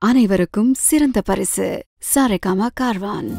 அனைவருக்கும் சிறந்த பரிசு சாரேகாமா கார்வான்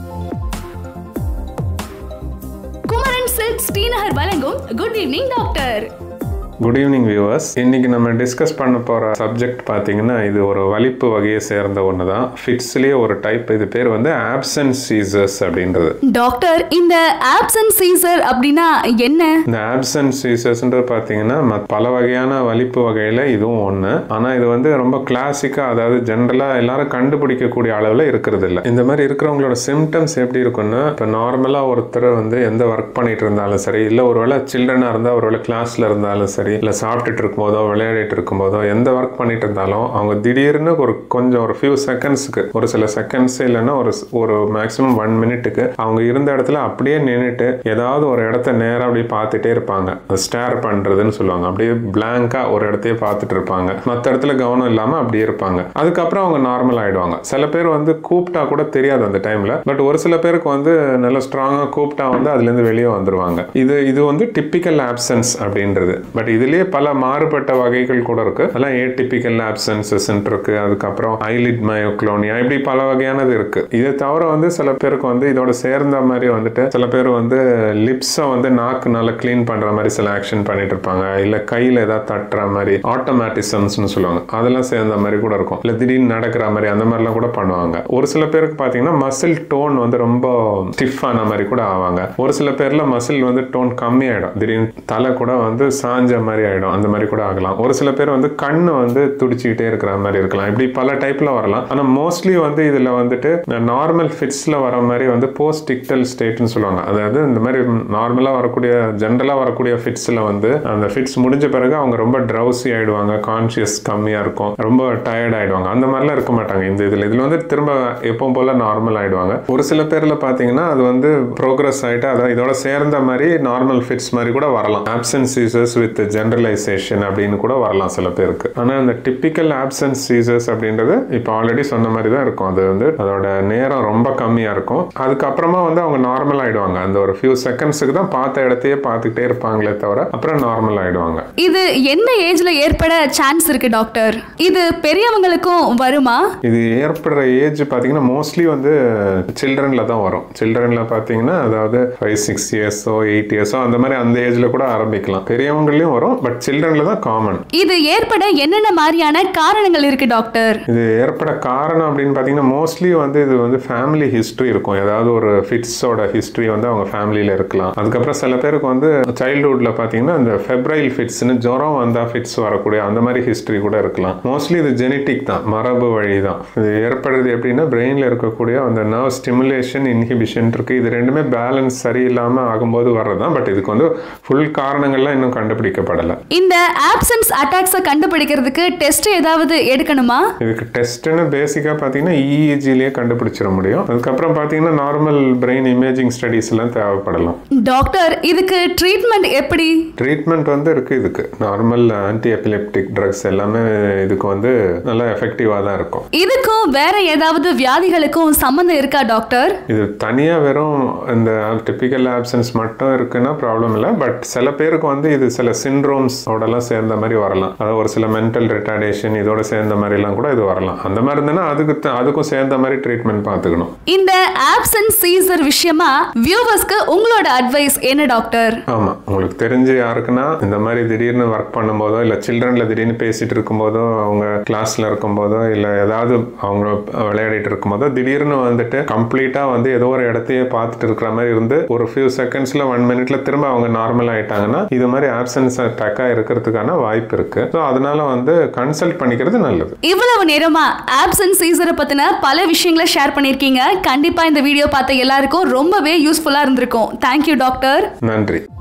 குமரன் சில்க் ஸ்ரீநகர் வழங்கும் good evening doctor good evening viewers இன்னைக்கு நம்ம டிஸ்கஸ் பண்ண போகிற சப்ஜெக்ட் பார்த்தீங்கன்னா இது ஒரு வலிப்பு வகையை சேர்ந்த ஒன்று தான் ஃபிட்ஸ்லேயே ஒரு டைப் இது பேர் வந்து ஆப்சன்ட் சீசர்ஸ் அப்படின்றது டாக்டர் இந்த ஆப்சன் சீசர் அப்படின்னா என்ன இந்த ஆப்சன்ட் சீசர்ஸ்ன்றது பார்த்தீங்கன்னா மத்- பல வகையான வலிப்பு வகையில் இதுவும் ஒன்று ஆனால் இது வந்து ரொம்ப கிளாசிக்காக அதாவது ஜென்ரலாக எல்லாரும் கண்டுபிடிக்கக்கூடிய அளவில் இருக்கிறது இல்லை இந்த மாதிரி இருக்கிறவங்களோட சிம்டம்ஸ் எப்படி இருக்குன்னா இப்போ நார்மலாக ஒருத்தர் வந்து எந்த ஒர்க் பண்ணிட்டு இருந்தாலும் சரி இல்லை ஒருவேளை சில்ட்ரனாக இருந்தால் ஒருவேளை கிளாஸில் இருந்தாலும் சரி இல்லை சாப்பிட்டுட்டு இருக்கும்போதோ விளையாடிட்டு இருக்கும்போதோ எந்த ஒர்க் பண்ணிட்டு இருந்தாலும் அவங்க திடீர்னு ஒரு கொஞ்சம் ஒரு ஃபியூ செகண்ட்ஸ்க்கு ஒரு சில செகண்ட்ஸ் இல்லைன்னா ஒரு ஸ்- ஒரு மேக்ஸிமம் ஒன் மினிட்டுக்கு அவங்க இருந்த இடத்துல அப்படியே நின்றுட்டு ஏதாவது ஒரு இடத்த நேராக அப்படியே பார்த்துட்டே இருப்பாங்க ஸ்டேர் பண்ணுறதுன்னு சொல்லுவாங்க அப்படியே பிளாங்காக ஒரு இடத்தையே பார்த்துட்டு இருப்பாங்க மற்ற இடத்துல கவனம் இல்லாமல் அப்படியே இருப்பாங்க அதுக்கப்புறம் அவங்க நார்மல் ஆயிடுவாங்க சில பேர் வந்து கூப்பிட்டா கூட தெரியாது அந்த டைமில் பட் ஒரு சில பேருக்கு வந்து நல்ல ஸ்ட்ராங்காக கூப்பிட்டா வந்து அதுலேருந்து வெளியே வந்துருவாங்க இது இது வந்து டிப்பிக்கல் ஆப்சன்ஸ் அப்படின்றது பட் இதுலயே பல மாறுபட்ட வகைகள் கூட இருக்கு அதெல்லாம் ஏடிபிக்கல் ஆப்சன்சஸ் இருக்கு அதுக்கப்புறம் ஐலிட் மயோக்ளோனியா இப்படி பல வகையானது இருக்கு இதை தவிர வந்து சில பேருக்கு வந்து இதோட சேர்ந்த மாதிரி வந்துட்டு சில பேர் வந்து லிப்ஸை வந்து நாக்குனால க்ளீன் பண்ற மாதிரி சில ஆக்ஷன் பண்ணிட்டு இருப்பாங்க இல்ல கையில ஏதாவது தட்டுற மாதிரி ஆட்டோமேட்டிசம்ஸ்னு சொல்லுவாங்க அதெல்லாம் சேர்ந்த மாதிரி கூட இருக்கும் இல்ல திடீர்னு நடக்கிற மாதிரி அந்த மாதிரிலாம் கூட பண்ணுவாங்க ஒரு சில பேருக்கு பாத்தீங்கன்னா மசில் டோன் வந்து ரொம்ப ஸ்டிஃப் ஆன மாதிரி கூட ஆவாங்க ஒரு சில பேர்ல மசில் வந்து டோன் கம்மி ஆயிடும் திடீர்னு தலை கூட வந்து சாஞ்ச மாதிரி ஆயிடும் அந்த மாதிரி கூட ஆகலாம் ஒரு சில பேர் வந்து கண்ணு வந்து துடிச்சுக்கிட்டே இருக்கிற மாதிரி இருக்கலாம் இப்படி பல டைப்ல வரலாம் ஆனா மோஸ்ட்லி வந்து இதுல வந்துட்டு நார்மல் ஃபிட்ஸ்ல வர மாதிரி வந்து போஸ்ட் டிக்டல் ஸ்டேட்னு சொல்லுவாங்க அதாவது இந்த மாதிரி நார்மலா வரக்கூடிய ஜென்ரலா வரக்கூடிய ஃபிட்ஸ்ல வந்து அந்த ஃபிட்ஸ் முடிஞ்ச பிறகு அவங்க ரொம்ப ட்ரௌசி ஆயிடுவாங்க கான்சியஸ் கம்மியா இருக்கும் ரொம்ப டயர்ட் ஆயிடுவாங்க அந்த மாதிரிலாம் இருக்க மாட்டாங்க இந்த இதுல இதுல வந்து திரும்ப எப்பவும் போல நார்மல் ஆயிடுவாங்க ஒரு சில பேர்ல பாத்தீங்கன்னா அது வந்து ப்ரோக்ரஸ் ஆயிட்டு அதாவது இதோட சேர்ந்த மாதிரி நார்மல் ஃபிட்ஸ் மாதிரி கூட வரலாம் ஆப்சன்ஸ் சீசர்ஸ் வித் ஜென்ரலைசேஷன் அப்படின்னு கூட வரலாம் சில பேருக்கு ஆனா அந்த டிப்பிக்கல் ஆப்சன்ஸ் சீசர்ஸ் அப்படின்றது இப்போ ஆல்ரெடி சொன்ன மாதிரி தான் இருக்கும் அது வந்து அதோட நேரம் ரொம்ப கம்மியா இருக்கும் அதுக்கப்புறமா வந்து அவங்க நார்மல் ஆயிடுவாங்க அந்த ஒரு ஃபியூ செகண்ட்ஸுக்கு தான் பார்த்த இடத்தையே பார்த்துக்கிட்டே இருப்பாங்களே தவிர அப்புறம் நார்மல் ஆயிடுவாங்க இது என்ன ஏஜ்ல ஏற்பட சான்ஸ் இருக்கு டாக்டர் இது பெரியவங்களுக்கும் வருமா இது ஏற்படுற ஏஜ் பார்த்தீங்கன்னா மோஸ்ட்லி வந்து சில்ட்ரன்ல தான் வரும் சில்ட்ரன்ல பார்த்தீங்கன்னா அதாவது ஃபைவ் சிக்ஸ் இயர்ஸோ எயிட் இயர்ஸோ அந்த மாதிரி அந்த ஏஜ்ல கூட ஆரம்பிக்கலாம் பெரியவங்களையும் வரும் பட் சில்ட்ரன்ல தான் காமன் இது ஏற்பட என்னென்ன மாதிரியான காரணங்கள் இருக்கு டாக்டர் இது ஏற்பட காரணம் அப்படின்னு பார்த்தீங்கன்னா மோஸ்ட்லி வந்து இது வந்து ஃபேமிலி ஹிஸ்ட்ரி இருக்கும் ஏதாவது ஒரு ஃபிட்ஸோட ஹிஸ்ட்ரி வந்து அவங்க ஃபேமிலியில் இருக்கலாம் அதுக்கப்புறம் சில பேருக்கு வந்து சைல்ட்ஹுட்டில் பார்த்தீங்கன்னா இந்த ஃபெப்ரைல் ஃபிட்ஸ்னு ஜுரம் வந்தால் ஃபிட்ஸ் வரக்கூடிய அந்த மாதிரி ஹிஸ்ட்ரி கூட இருக்கலாம் மோஸ்ட்லி இது ஜெனட்டிக் தான் மரபு வழி தான் இது ஏற்படுறது எப்படின்னா பிரெயினில் இருக்கக்கூடிய அந்த நர்வ் ஸ்டிமுலேஷன் இன்ஹிபிஷன் இருக்கு இது ரெண்டுமே பேலன்ஸ் சரியில்லாமல் ஆகும்போது வர்றதுதான் பட் இதுக்கு வந்து ஃபுல் காரணங்கள்லாம் இன்னும் கண்டுபிடிக்கப்படலை இந்த ஆப்சன்ஸ் அட்டாக்ஸை கண்டுபிடிக்கிறதுக்கு டெஸ்ட் ஏதாவது எடுக்கணுமா இதுக்கு டெஸ்ட்னு பேசிக்காக பார்த்தீங்கன்னா இஇஜிலேயே கண்டுபிடிச்சிட முடியும் அதுக்கப்புறம் பார்த்தீங்கன்னா நார்மல் பிரெயின் இமேஜிங் ஸ்டடீஸ் எல்லாம் தேவைப்படலாம் டாக்டர் இதுக்கு ட்ரீட்மெண்ட் எப்படி ட்ரீட்மெண்ட் வந்து இருக்கு இதுக்கு நார்மல் ஆன்டி எபிலெப்டிக் ட்ரக்ஸ் எல்லாமே இதுக்கு வந்து நல்லா எஃபெக்டிவாக தான் இருக்கும் இதுக்கும் வேற ஏதாவது வியாதிகளுக்கும் சம்மந்தம் இருக்கா டாக்டர் இது தனியாக வெறும் இந்த டிப்பிக்கல் ஆப்சன்ஸ் மட்டும் இருக்குன்னா ப்ராப்ளம் இல்லை பட் சில பேருக்கு வந்து இது சில சிண்ட்ரோம்ஸ் ஓடலாம் சேர்ந்த மாதிரி வரலாம் அதாவது ஒரு சில மென்டல் ரிட்டார்டேஷன் இதோட சேர்ந்த மாதிரிலாம் கூட இது வரலாம் அந்த மாதிரி இருந்ததுன்னா அதுக்கு த- அதுக்கும் சேர்ந்த மாதிரி ட்ரீட்மெண்ட் பார்த்துக்கணும் இந்த ஆப்சன்ஸ் சீசர் விஷயமா வியூவர்ஸ்க்கு உங்களோட அட்வைஸ் என்ன டாக்டர் ஆமாம் உங்களுக்கு தெரிஞ்சு யாருக்குன்னா இந்த மாதிரி திடீர்னு ஒர்க் பண்ணும்போதோ இல்லை சில்ட்ரனில் திடீர்னு பேசிட்டு இருக்கும்போதோ அவங்க கிளாஸில் இருக்கும்போதோ இல்லை ஏதாவது அவங்க விளையாடிட்டு இருக்கும்போதோ திடீர்னு வந்துட்டு கம்ப்ளீட்டாக வந்து ஏதோ ஒரு இடத்தையே பார்த்துட்டு இருக்கிற மாதிரி இருந்து ஒரு ஃபியூ செகண்ட்ஸில் ஒன் மினிட்ல திரும்ப அவங்க நார்மல் ஆயிட்டாங்கன்னா இது மாதிரி ஆப்சன்ஸ் அட்டாக்காக இருக்கிறதுக்கான வாய்ப்பு இருக்கு ஸோ அதனால வந்து கன்சல்ட் பண்ணிக்கிறது நல்லது இவ்வளவு நேரமா ஆப்சன்ஸ் சீசரை பத்தின பல விஷயங்களை ஷேர் பண்ணிருக்கீங்க கண்டிப்பா இந்த வீடியோ பார்த்த எல்லாருக்கும் ரொம்பவே யூஸ்ஃபுல்லா இருந்திருக்கும் தேங்க்யூ டாக்டர் நன்றி